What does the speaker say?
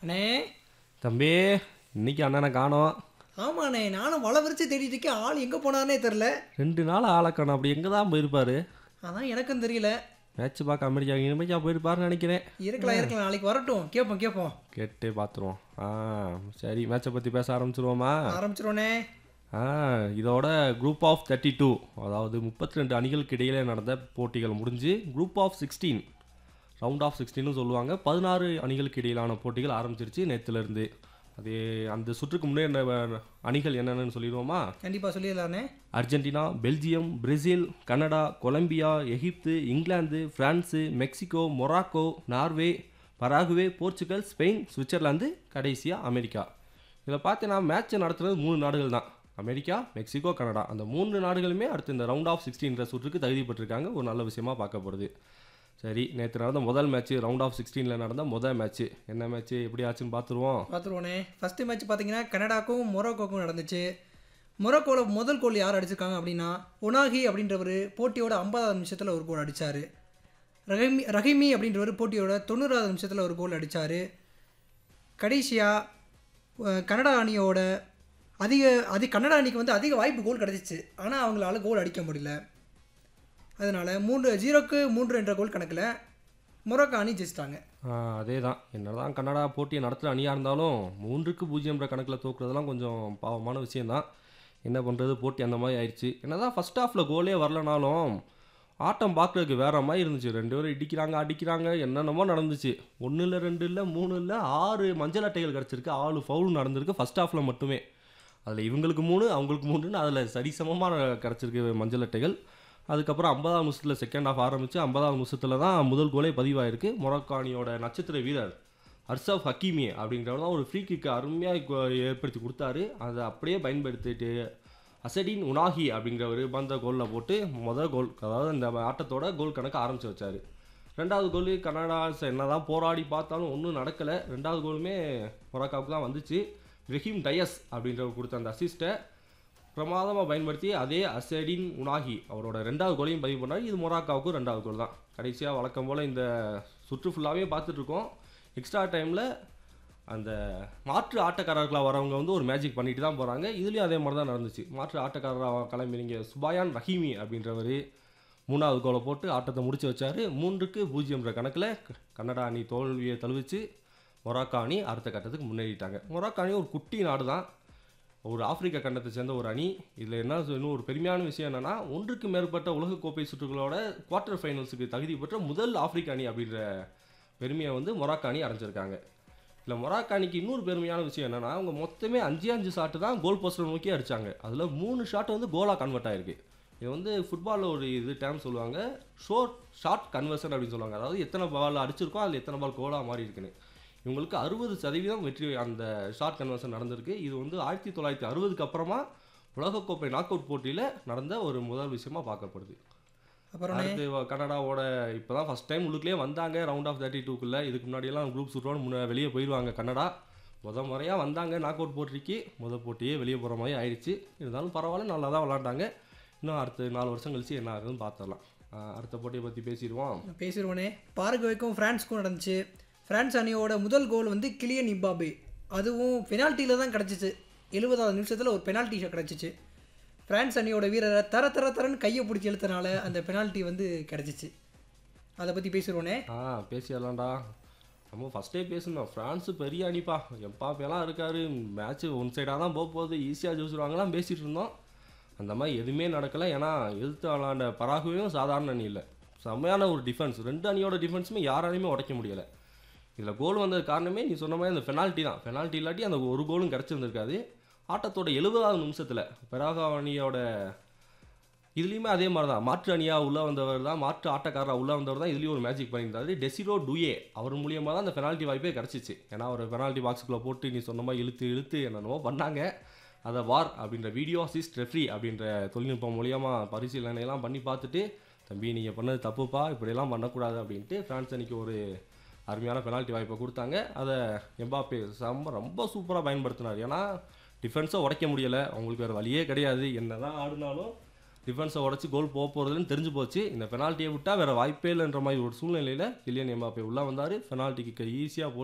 அண்ணே தம்பி இன்னைக்கு அண்ணனை காணோம் ஆமாண்ணே நானும் வலை விரிச்சு தேடிட்டு இருக்கேன் ஆள் எங்கே போனானே தெரில ரெண்டு நாள் ஆளை காணோம் அப்படி எங்கே தான் போயிருப்பாரு அதான் எனக்கும் தெரியல மேட்ச் பார்க்க அமெரிக்கா அமெரிக்கா போயிருப்பாருன்னு நினைக்கிறேன் இருக்கலாம் இருக்கலாம் நாளைக்கு வரட்டும் கேட்போம் கேட்போம் கேட்டே பார்த்துருவோம் ஆ சரி மேட்சை பற்றி பேச ஆரம்பிச்சிருவோமா ஆரம்பிச்சிருவோண்ணே ஆ இதோட குரூப் ஆஃப் தேர்ட்டி டூ அதாவது முப்பத்தி ரெண்டு அணிகளுக்கு இடையிலே நடந்த போட்டிகள் முடிஞ்சு group of sixteen round of சிக்ஸ்டீன்னு சொல்லுவாங்க பதினாறு அணிகளுக்கு இடையிலான போட்டிகள் ஆரம்பிச்சிருச்சு நேற்றுலேருந்து அது அந்த சுற்றுக்கு முன்னே என்ன அணிகள் என்னென்னு சொல்லிடுவோமா கண்டிப்பாக சொல்லிடலாண்ணே Argentina Belgium Brazil Canada Colombia Egypt England France Mexico Morocco Norway Paraguay Portugal Spain Switzerland கடைசியாக அமெரிக்கா இதில் பார்த்தீங்கன்னா மேட்ச் நடத்துறது மூணு நாடுகள் தான் அமெரிக்கா மெக்சிகோ கனடா அந்த மூன்று நாடுகளுமே அடுத்து இந்த ரவுண்ட் ஆஃப் சிக்ஸ்டீன்ற சுற்றுக்கு தகுதி பெற்றிருக்காங்க ஒரு நல்ல விஷயமா பார்க்கப்படுது சரி நேற்று நடந்த முதல் மேட்ச்சு ரவுண்ட் ஆஃப் சிக்ஸ்டீனில் நடந்த முதல் மேட்ச்சு என்ன மேட்ச்சு எப்படி ஆச்சுன்னு பார்த்துருவோம் பார்த்துருவோண்ணே ஃபஸ்ட்டு மேட்ச் பார்த்தீங்கன்னா கனடாக்கும் மொரோக்கோக்கும் நடந்துச்சு மொரோக்கோவில் முதல் கோல் யார் அடிச்சிருக்காங்க அப்படின்னா ஒனாகி அப்படின்றவர் போட்டியோட ஐம்பதாவது நிமிஷத்தில் ஒரு கோல் அடித்தார் ரஹிமி ரஹிமி அப்படின்றவர் போட்டியோட தொண்ணூறாவது நிமிஷத்தில் ஒரு கோல் அடித்தார் கடைசியாக கனடா அணியோட அதிக அதி கனடா அணிக்கு வந்து அதிக வாய்ப்பு கோல் கிடச்சிச்சு ஆனால் அவங்களால கோல் அடிக்க முடியல அதனால் மூன்று ஜீரோக்கு மூன்று என்ற கோல் கணக்கில் மொரோக்கோ அணி ஜெயிச்சிட்டாங்க அதே தான் என்னதான் கன்னடா போட்டியை நடத்துகிற அணியாக இருந்தாலும் மூன்றுக்கு பூஜ்ஜியம்ன்ற கணக்கில் தோக்குறதெல்லாம் கொஞ்சம் பாவமான விஷயந்தான் என்ன பண்ணுறது போட்டி அந்த மாதிரி ஆயிடுச்சு என்னதான் ஃபஸ்ட் ஹாஃபில் கோலே வரலனாலும் ஆட்டம் பார்க்குறதுக்கு வேற மாதிரி இருந்துச்சு ரெண்டு பேரும் இடிக்கிறாங்க அடிக்கிறாங்க என்னென்னமோ நடந்துச்சு ஒன்று இல்லை ரெண்டு இல்லை மூணு இல்லை ஆறு மஞ்சள் அட்டைகள் கிடச்சிருக்கு ஆறு ஃபவுல் நடந்திருக்கு ஃபஸ்ட் ஹாஃபில் மட்டுமே அதில் இவங்களுக்கு மூணு அவங்களுக்கு மூணுன்னு அதில் சரிசமமாக கிடச்சிருக்கு மஞ்சள் அட்டைகள் அதுக்கப்புறம் ஐம்பதாம் நிமிஷத்தில் செகண்ட் ஹாஃப் ஆரம்பித்து ஐம்பதாம் நிமிஷத்தில் தான் முதல் கோலே பதிவாயிருக்கு மொரோக்கோ அணியோட நட்சத்திர வீரர் அர்சப் ஹக்கீமி அப்படின்றவர் தான் ஒரு ஃப்ரீ கிக்கு அருமையாக ஏற்படுத்தி கொடுத்தாரு அதை அப்படியே பயன்படுத்திட்டு அசடின் உனாகி அப்படிங்கிறவர் பந்த கோலில் போட்டு மொதல் கோல் அதாவது இந்த ஆட்டத்தோட கோல் கணக்கு ஆரம்பித்து வச்சார் ரெண்டாவது கோல் கனடா என்ன தான் போராடி பார்த்தாலும் ஒன்றும் நடக்கலை ரெண்டாவது கோலுமே மொராக்காவுக்கு தான் வந்துச்சு ரஹீம் டயஸ் அப்படின்றவர் கொடுத்த அந்த அசிஸ்ட்டை பிரமாதமாக பயன்படுத்தி அதே அசடின் உனாகி அவரோட ரெண்டாவது கோலையும் பதிவு பண்ணார் இது மொராக்காவுக்கும் ரெண்டாவது கோல் தான் கடைசியாக வழக்கம் போல் இந்த சுற்று ஃபுல்லாகவே பார்த்துட்ருக்கோம் எக்ஸ்ட்ரா டைமில் அந்த மாற்று ஆட்டக்காரர்களாக வரவங்க வந்து ஒரு மேஜிக் பண்ணிட்டு தான் போகிறாங்க இதுலேயும் அதே மாதிரி தான் நடந்துச்சு மாற்று ஆட்டக்காரராக கிளம்பி நீங்கள் சுபாயான் ரஹீமி அப்படின்றவர் மூணாவது கோலை போட்டு ஆட்டத்தை முடிச்சு வச்சார் மூன்றுக்கு பூஜ்ஜியம்ன்ற கணக்கில் கன்னடா அணி தோல்வியை தழுவிச்சு மொராக்கா அணி அடுத்த கட்டத்துக்கு முன்னேறிட்டாங்க மொராக்கா அணி ஒரு குட்டி நாடு தான் ஒரு ஆப்பிரிக்கா கண்டத்தை சேர்ந்த ஒரு அணி இதில் என்ன இன்னும் ஒரு பெருமையான விஷயம் என்னென்னா ஒன்றுக்கு மேற்பட்ட உலகக்கோப்பை சுற்றுகளோட குவார்ட்டர் ஃபைனல்ஸுக்கு தகுதி பெற்ற முதல் ஆப்பிரிக்க அணி அப்படின்ற பெருமையை வந்து மொராக்கா அணி அடைஞ்சிருக்காங்க இல்லை மொராக்கா அணிக்கு இன்னொரு பெருமையான விஷயம் என்னென்னா அவங்க மொத்தமே அஞ்சு அஞ்சு ஷாட்டு தான் கோல் போஸ்டர் நோக்கி அடித்தாங்க அதில் மூணு ஷாட் வந்து கோலாக கன்வெர்ட் ஆயிருக்கு இது வந்து ஃபுட்பாலில் ஒரு இது டேம் சொல்லுவாங்க ஷோர்ட் ஷார்ட் கன்வர்ஷன் அப்படின்னு சொல்லுவாங்க அதாவது எத்தனை பால் அடிச்சிருக்கோ அதில் எத்தனை பால் கோலாக மாறி இருக்குன்னு இவங்களுக்கு அறுபது சதவீதம் வெற்றி அந்த ஷார்ட் கன்வர்ஷன் நடந்திருக்கு இது வந்து ஆயிரத்தி தொள்ளாயிரத்தி அறுபதுக்கு அப்புறமா உலகக்கோப்பை நாக் அவுட் போட்டியில் நடந்த ஒரு முதல் விஷயமா பார்க்கப்படுது அப்புறம் அடுத்து வ- கனடாவோட இப்போ தான் ஃபஸ்ட் டைம் உள்ளுக்குள்ளே வந்தாங்க ரவுண்ட் ஆஃப் தேர்ட்டி டூக்குள்ளே இதுக்கு முன்னாடியெல்லாம் குரூப் சுற்றோட முன்ன வெளியே போயிடுவாங்க கனடா முத முறையாக வந்தாங்க நாக் அவுட் போட்டிக்கு முத போட்டியே வெளியே போகிற மாதிரி ஆயிடுச்சு இருந்தாலும் பரவாயில்ல நல்லா தான் விளாண்டாங்க இன்னும் அடுத்த நாலு வருஷம் கழிச்சு என்ன ஆகுதுன்னு பார்த்துடலாம் ஆஹ் அடுத்த போட்டியை பற்றி பேசிடுவோம் பேசிடுவோனே பாரகுவைக்கும் ஃப்ரான்ஸ்க்கும் நடந்துச்சு ஃப்ரான்ஸ் அணியோட முதல் கோல் வந்து கிளியன் இம்பாபே அதுவும் பெனால்ட்டியில் தான் கிடச்சிச்சு எழுபதாவது நிமிஷத்தில் ஒரு பெனால்ட்டி கிடச்சிச்சு ஃப்ரான்ஸ் அணியோட வீரரை தர தர தரன்னு கையை பிடிச்சி இழுத்தனால அந்த பெனால்ட்டி வந்து கிடச்சிச்சு அதை பற்றி பேசிடுவோனே ஆ பேசிடலாம்டா நம்ம ஃபஸ்ட்டே பேசணும் ஃப்ரான்ஸு பெரிய அணிப்பா எம்பாப்பெல்லாம் இருக்காரு மேட்ச்சு ஒன் சைடாக தான் போக போகுது ஈஸியாக ஜெயிச்சிருவாங்கலாம் பேசிகிட்டு இருந்தோம் அந்த மாதிரி எதுவுமே நடக்கலை ஏன்னா எதிர்த்து விளாண்ட பராகுவையும் சாதாரண அணி இல்லை செம்மையான ஒரு டிஃபென்ஸ் ரெண்டு அணியோட டிஃபென்ஸுமே யாராலையுமே உடைக்க முடியலை இதில் கோல் வந்தது காரணமே நீ சொன்ன மாதிரி அந்த பெனால்ட்டி தான் பெனால்ட்டி இல்லாட்டி அந்த ஒரு கோலும் கிடச்சிருந்துருக்காது ஆட்டத்தோட எழுபதாவது நிமிஷத்தில் பெராகா அணியோட இதுலேயுமே அதே மாதிரி தான் மாற்று அணியாக உள்ளே வந்தவர் தான் மாற்று ஆட்டக்காரராக உள்ளே வந்தவர் தான் இதுலேயும் ஒரு மேஜிக் பண்ணியிருந்தாரு டெசிரோ டுயே அவர் மூலியமாக தான் அந்த பெனால்ட்டி வாய்ப்பே கிடச்சிச்சு ஏன்னா அவர் பெனால்ட்டி பாக்ஸுக்குள்ளே போட்டு நீ சொன்ன மாதிரி இழுத்து இழுத்து என்னென்னமோ பண்ணாங்க அதை வார் அப்படின்ற வீடியோ அசிஸ்ட் ரெஃப்ரி அப்படின்ற தொழில்நுட்பம் மூலியமாக பரிசீலனையெல்லாம் பண்ணி பார்த்துட்டு தம்பி நீங்கள் பண்ணது தப்புப்பா இப்படியெல்லாம் பண்ணக்கூடாது அப்படின்ட்டு ஃப்ரான்ஸ் அணிக்கு ஒரு அருமையான பெனால்ட்டி வாய்ப்பை கொடுத்தாங்க அதை எம்பாப்பே செம்ம ரொம்ப சூப்பராக பயன்படுத்தினார் ஏன்னா டிஃபென்ஸை உடைக்க முடியலை அவங்களுக்கு வேறு வழியே கிடையாது என்ன தான் ஆடினாலும் டிஃபென்ஸை உடச்சி கோல் போக போகிறதுன்னு தெரிஞ்சு போச்சு இந்த பெனால்ட்டியை விட்டால் வேறு வாய்ப்பே இல்லைன்ற மாதிரி ஒரு சூழ்நிலையில் கில்லியன் எம்பாப்பே உள்ளே வந்தார் பெனால்ட்டி கிக்கை ஈஸியாக